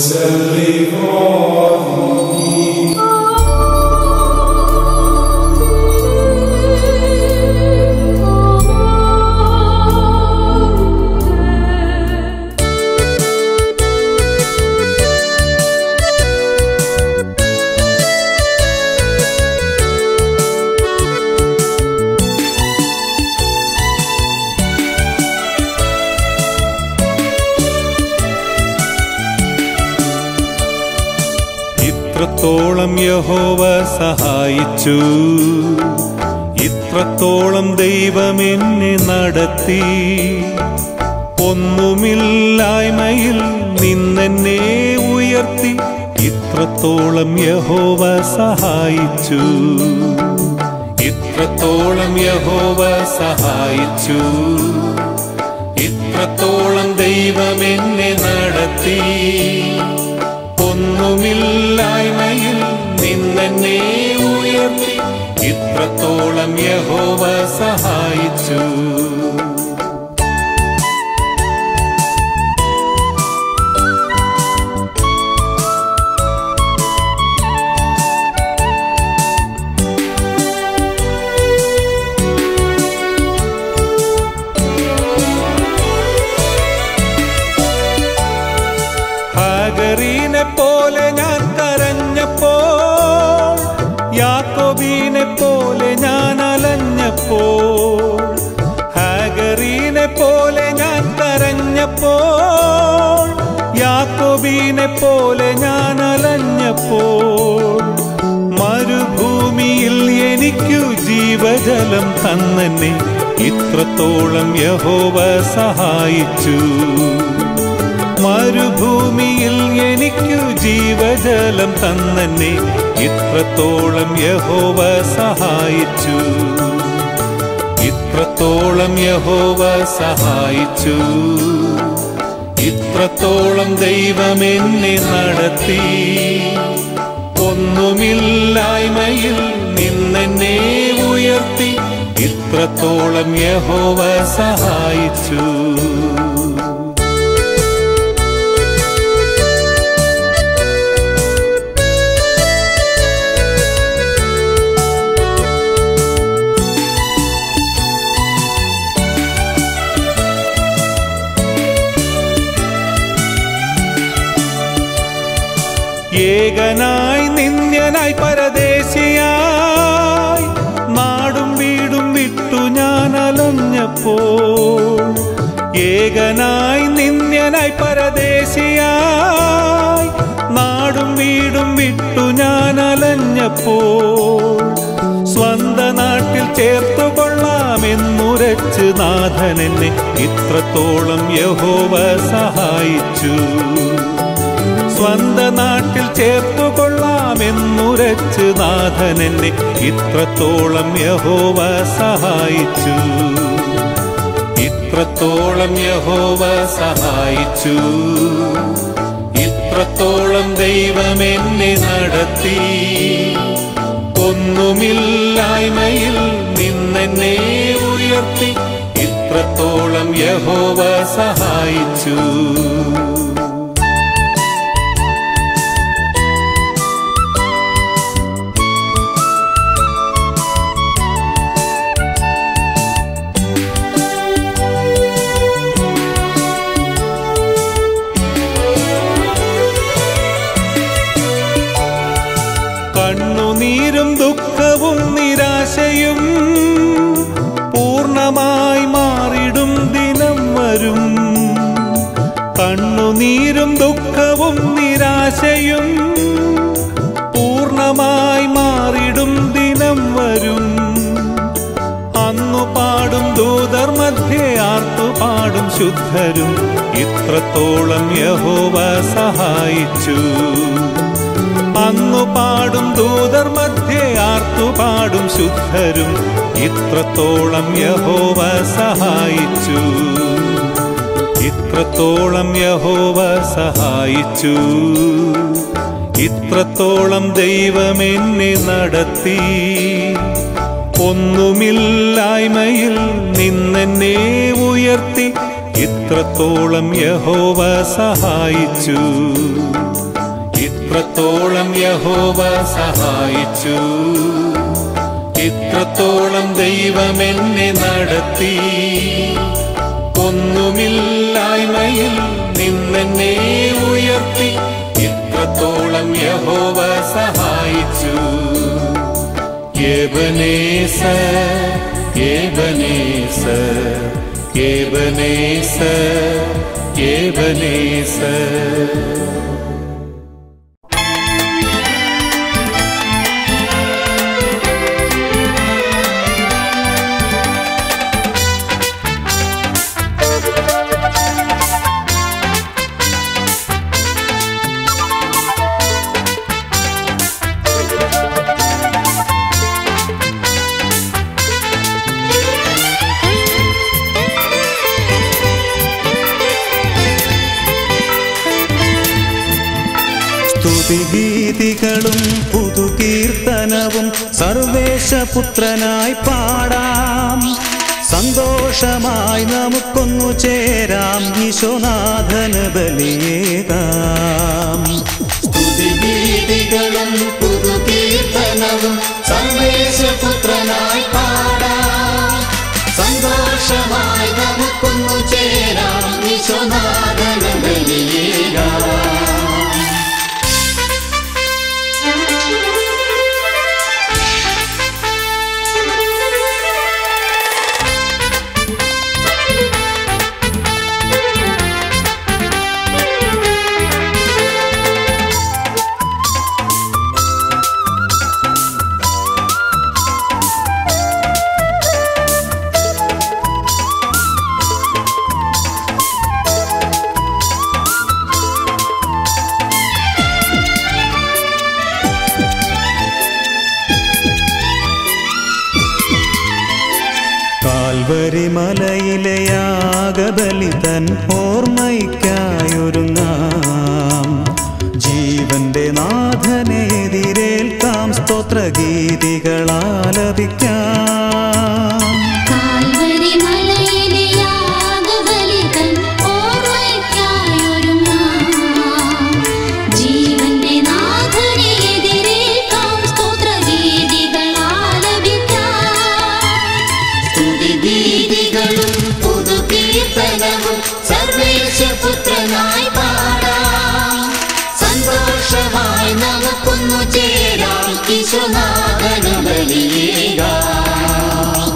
ഇത്രത്തോളം യഹോവ സഹായിച്ചു ഇത്രത്തോളം ദൈവം എന്നെ നടത്തി ഒന്നുമില്ലായ്മയിൽ നിന്നെന്നെ ഉയർത്തി ഇത്രത്തോളം യഹോവ സഹായിച്ചു ഇത്രത്തോളം യഹോവ സഹായിച്ചു ഇത്രത്തോളം ദൈവം എന്നെ നടത്തി ഒന്നുമില്ലായ്മയിൽ നിന്നെന്നെ ഉയർത്തി ഇത്രത്തോളം യഹോവ സഹായിച്ചു ഹാഗറീനെ പോലെ ഞാൻ കരഞ്ഞപ്പോൾ യാക്കോബീനെ പോലെ ഞാൻ അലഞ്ഞപ്പോൾ ഹാഗറീനെ പോലെ ഞാൻ കരഞ്ഞപ്പോൾ യാക്കോബീനെ പോലെ ഞാൻ അലഞ്ഞപ്പോൾ മരുഭൂമിയിൽ എനിക്കു ജീവജലം തന്നെ ഇത്രത്തോളം യഹോവ സഹായിച്ചു മരുഭൂമിയിൽ എനിക്കു ജീവജലം തന്നെ ഇത്രത്തോളം യഹോവ സഹായിച്ചു ഇത്രത്തോളം യഹോവ സഹായിച്ചു ഇത്രത്തോളം ദൈവം എന്നെ നടത്തി ഒന്നുമില്ലായ്മയിൽ നിന്നെന്നെ ഉയർത്തി ഇത്രത്തോളം യഹോവ സഹായിച്ചു ഏകനായി നിന്ദ്യനായി പരദേശിയായി നാടും വീടും വിട്ടു ഞാൻ അലഞ്ഞപ്പോൾ ഏകനായി നിന്ദ്യനായി പരദേശിയായി നാടും വീടും വിട്ടു ഞാൻ അലഞ്ഞപ്പോൾ സ്വന്ത നാട്ടിൽ ചേർത്തു കൊള്ളാമെന്നുരച്ച് നാഥൻ എന്നെ ഇത്രത്തോളം യഹോവ സഹായിച്ചു സ്വന്ത നാട്ടിൽ ചേർത്തു കൊള്ളാമെന്നുരച്ച് നാഥൻ എന്നെ ഇത്രത്തോളം യഹോവ സഹായിച്ചു ഇത്രത്തോളം യഹോവ സഹായിച്ചു ഇത്രത്തോളം ദൈവം എന്നെ നടത്തി ഒന്നുമില്ലായ്മയിൽ നിന്നെന്നെ ഉയർത്തി ഇത്രത്തോളം യഹോവ സഹായിച്ചു കണ്ണുനീരും ദുഃഖവും നിരാശയും പൂർണ്ണമായി മാറിടും ദിനം വരും കണ്ണുനീരും ദുഃഖവും നിരാശയും പൂർണ്ണമായി മാറിടും ദിനം വരും അന്നു പാടും ദൂതർ മധ്യേ ആർത്തു പാടും ശുദ്ധരും ഇത്രത്തോളം യഹോവ സഹായിച്ചു അന്നു പാടും ദൂതർ മധ്യേ ആർത്തു പാടും ശുദ്ധരും ഇത്രത്തോളം യഹോവ സഹായിച്ചു ഇത്രത്തോളം യഹോവ സഹായിച്ചു ഇത്രത്തോളം ദൈവം എന്നെ നടത്തി ഒന്നുമില്ലായ്മയിൽ നിന്നെന്നെ ഉയർത്തി ഇത്രത്തോളം യഹോവ സഹായിച്ചു ഇത്രത്തോളം യഹോവ സഹായിച്ചു ഇത്രത്തോളം ദൈവം എന്നെ നടത്തി ഒന്നുമില്ലായ്മയിൽ നിന്നെന്നെ ഉയർത്തി ഇത്രത്തോളം യഹോവ സഹായിച്ചു ഏബനേസ ഏബനേസ ഏബനേസ ഏബനേസ സ്തുതിഗീതികളും പുതുകീർത്തനവും സർവേശപുത്രനായി പാടാം സന്തോഷമായി നമുക്കൊന്നു ചേരാം ഈശോനാഥന് ബലിയേകാം സ്തുതിഗീതികളും പുതുകീർത്തനവും സർവേശപുത്രനായി പാടാം സന്തോഷമായി നമുക്കൊന്നു ചേരാം വിശ്വനാഥന ബലിയേകാം കാൽവരി മലയിലെ യാഗബലി തൻ ഓർമ്മയ്ക്കായൊരുങ്ങാം ജീവന്റെ നാഥനെ എതിരേൽക്കാം സ്തോത്രഗീതികളാലപിക്കാം കാൽവരി മലയിലെ യാഗബലി തൻ ഓർമ്മയ്ക്കായൊരുങ്ങാം. ജീവന്റെ നാഥനെ എതിരേൽക്കാം സ്തോത്രഗീതികളാലപിക്കാം. സ്തുതിഗീതികളും പുതുകീർത്തനവും സർവേശപുത്രനായി പാടാം സന്തോഷമായി നമുക്കൊന്നു ചേരാം വിശ്വനാഥന ബലിയേകാം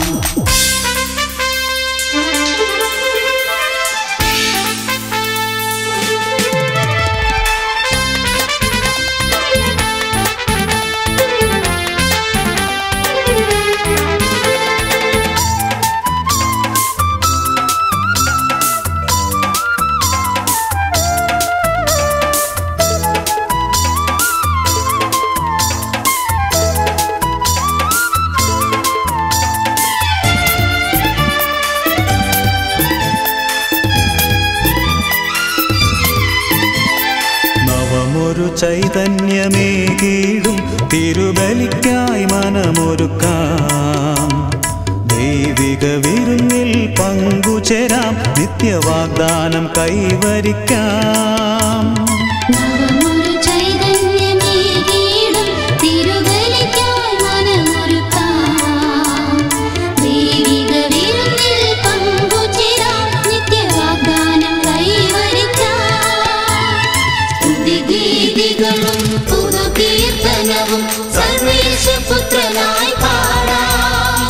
നവമൊരു ചൈതന്യമേകീടും തിരുബലിക്കായി മനമൊരുക്കാം ദൈവിക വിരുന്നിൽ പങ്കുചേരാം നിത്യവാഗ്ദാനം കൈവരിക്കാം നവമൊരു ചൈതന്യമേകീടും തിരുബലിക്കായി മനമൊരുക്കാം. ദൈവിക വിരുന്നിൽ പങ്കുചേരാം നിത്യവാഗ്ദാനം കൈവരിക്കാം. സ്തുതിഗീതികളും പുതുകീർത്തനവും സർവേശപുത്രനായി പാടാം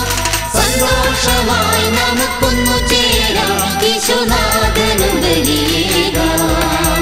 സന്തോഷമായി നമുക്കൊന്നു ചേരാം വിശ്വനാഥന ബലിയേകാം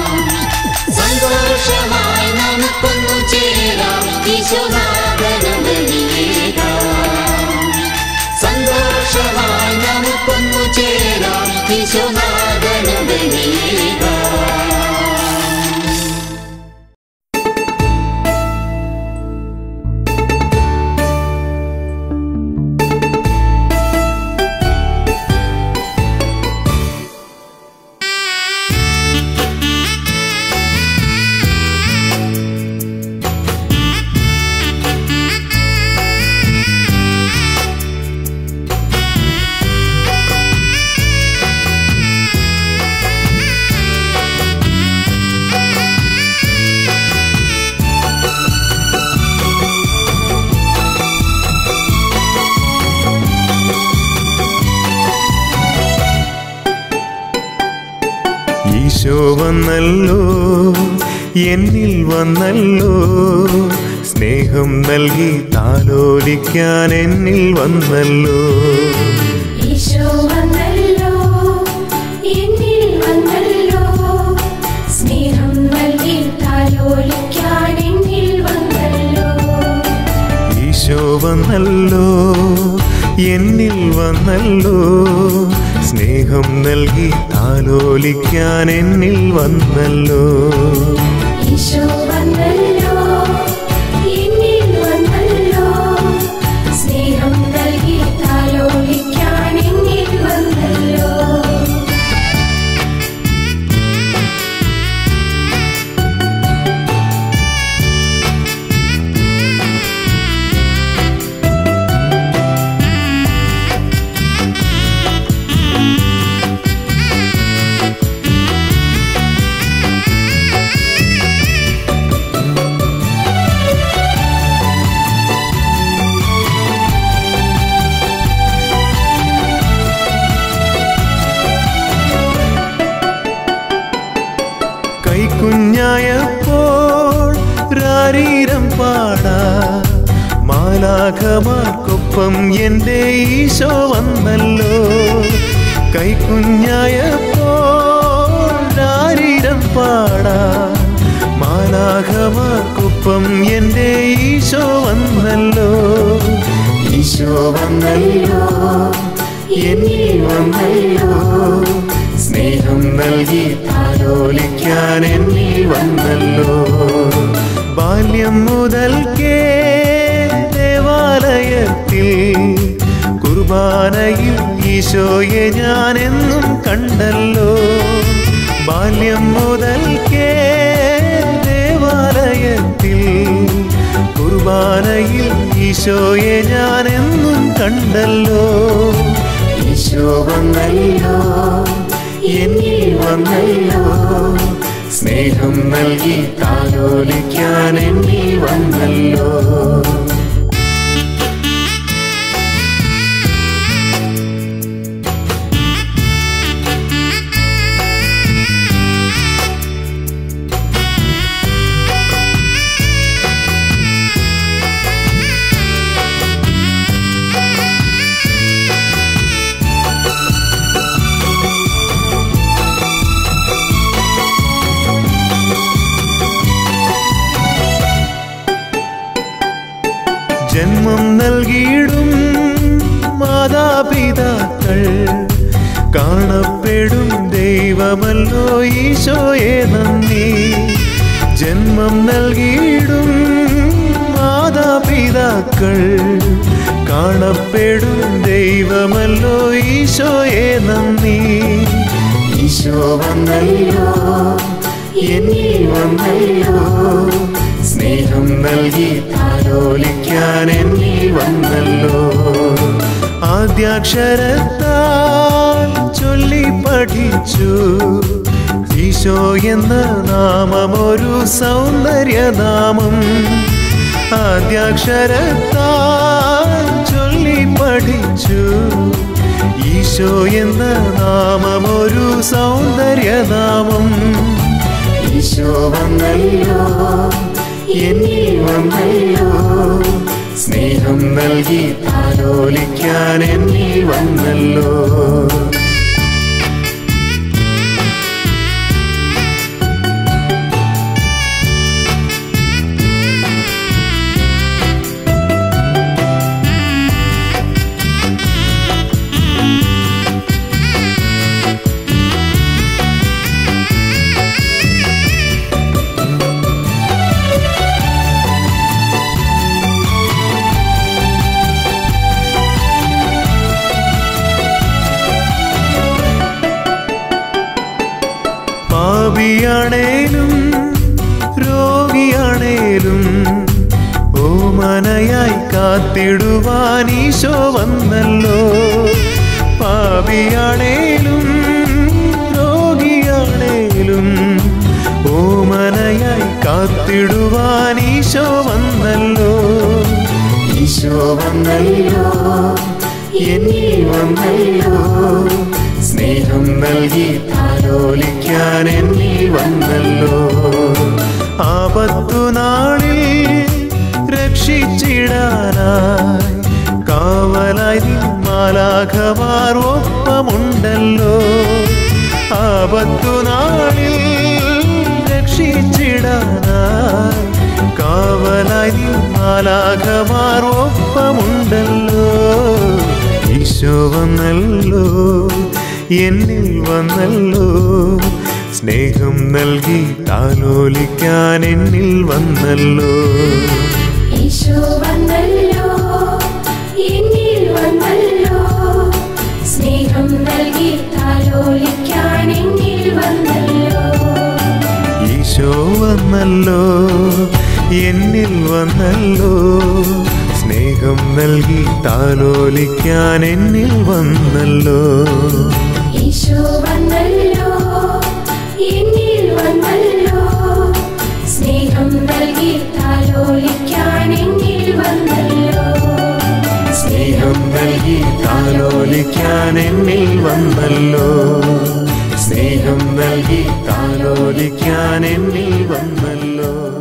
ഈശോ വന്നല്ലോ എന്നിൽ വന്നല്ലോ സ്നേഹം നൽകി താലോലിക്കാൻ എന്നിൽ വന്നല്ലോ ഈശോ വന്നല്ലോ എന്നിൽ വന്നല്ലോ സ്നേഹം നൽകി താലോലിക്കാൻ എന്നിൽ വന്നല്ലോ ഈശോ വന്നല്ലോ എന്നിൽ വന്നല്ലോ സ്നേഹം നൽകി താലോലിക്കാൻ എന്നിൽ വന്നല്ലോ ഈശോ വന്നല്ലോ എന്നിൽ വന്നല്ലോ സ്നേഹം നൽകി താലോലിക്കാൻ എന്നിൽ വന്നല്ലോ കൈക്കുഞ്ഞായപ്പോൾ രാരീരം പാടാ മാലാഖമാർക്കൊപ്പം എൻ്റെ ഈശോ വന്നല്ലോ കൈക്കുഞ്ഞായപ്പോൾ രാരീരം പാടാ മാലാഖമാർക്കൊപ്പം എൻ്റെ ഈശോ വന്നല്ലോ ഈശോ വന്നല്ലോ എന്നിൽ വന്നല്ലോ സ്നേഹം നൽകി താലോലിക്കാൻ എന്നിൽ വന്നല്ലോ ബാല്യം മുതൽക്കേ ദേവാലയത്തിൽ കുർബാനയിൽ ഈശോയെ ഞാൻ എന്നും കണ്ടല്ലോ ബാല്യം മുതൽക്കേ ദേവാലയത്തിൽ കുർബാനയിൽ ഈശോയെ ഞാൻ എന്നും കണ്ടല്ലോ ഈശോ വന്നല്ലോ എന്നിൽ വന്നല്ലോ സ്നേഹം നൽകി താലോലിക്കാൻ എന്നിൽ വന്നല്ലോ ജന്മം നൽകിയിടും മാതാപിതാക്കൾ കാണപ്പെടും ദൈവമല്ലോ ഈശോയെ നന്ദി ജന്മം നൽകിയിടും മാതാപിതാക്കൾ കാണപ്പെടും ദൈവമല്ലോ ഈശോയെ നന്ദി ഈശോ വന്നല്ലോ എന്നിൽ വന്നല്ലോ സ്നേഹം നൽകി താലോലിക്കാൻ എന്നിൽ വന്നല്ലോ ആദ്യാക്ഷരത്താൽ ചൊല്ലി പഠിച്ചു ഈശോ എന്ന നാമമൊരു സൗന്ദര്യനാമം ആദ്യാക്ഷരത്താൽ ചൊല്ലി പഠിച്ചു ഈശോ എന്ന നാമമൊരു സൗന്ദര്യനാമം ഈശോ വന്നല്ലോ എന്നിൽ വന്നല്ലോ സ്നേഹം നൽകി താലോലിക്കാൻ എന്നിൽ വന്നല്ലോ പാപിയാണേലും രോഗിയാണേലും ഓമനയായി കാത്തിടുവാൻ ഈശോ വന്നല്ലോ പാപിയാണേലും രോഗിയാണേലും ഓമനയായി കാത്തിടുവാൻ ഈശോ വന്നല്ലോ ഈശോ വന്നല്ലോ എന്നിൽ വന്നല്ലോ സ്നേഹം നൽകി താലോലിക്കാൻ എന്നിൽ വന്നല്ലോ ആപത്തു നാളിൽ രക്ഷിച്ചിടാനായി കാവലായി നിന്മാലാഘമാർ ഒപ്പമുണ്ടല്ലോ ആപത്തു നാളിൽ രക്ഷിച്ചിടാനായി കാവലായി നിന്മാലാഘമാർ ഒപ്പമുണ്ടല്ലോ ഈശോ വന്നല്ലോ എന്നിൽ വന്നല്ലോ സ്നേഹം നൽകി താലോലിക്കാൻ എന്നിൽ വന്നല്ലോ ഈശോ വന്നല്ലോ എന്നിൽ വന്നല്ലോ സ്നേഹം നൽകി താലോലിക്കാൻ എന്നിൽ വന്നല്ലോ ഈശോ വന്നല്ലോ എന്നിൽ വന്നല്ലോ സ്നേഹം നൽകി താലോലിക്കാൻ എന്നിൽ വന്നല്ലോ ഈശോ വന്നല്ലോ എന്നിൽ വന്നല്ലോ സ്നേഹം നൽകി താലോലിക്കാൻ എന്നിൽ വന്നല്ലോ സ്നേഹം നൽകി താലോലിക്കാൻ എന്നിൽ വന്നല്ലോ സ്നേഹം നൽകി താലോലിക്കാൻ എന്നിൽ വന്നല്ലോ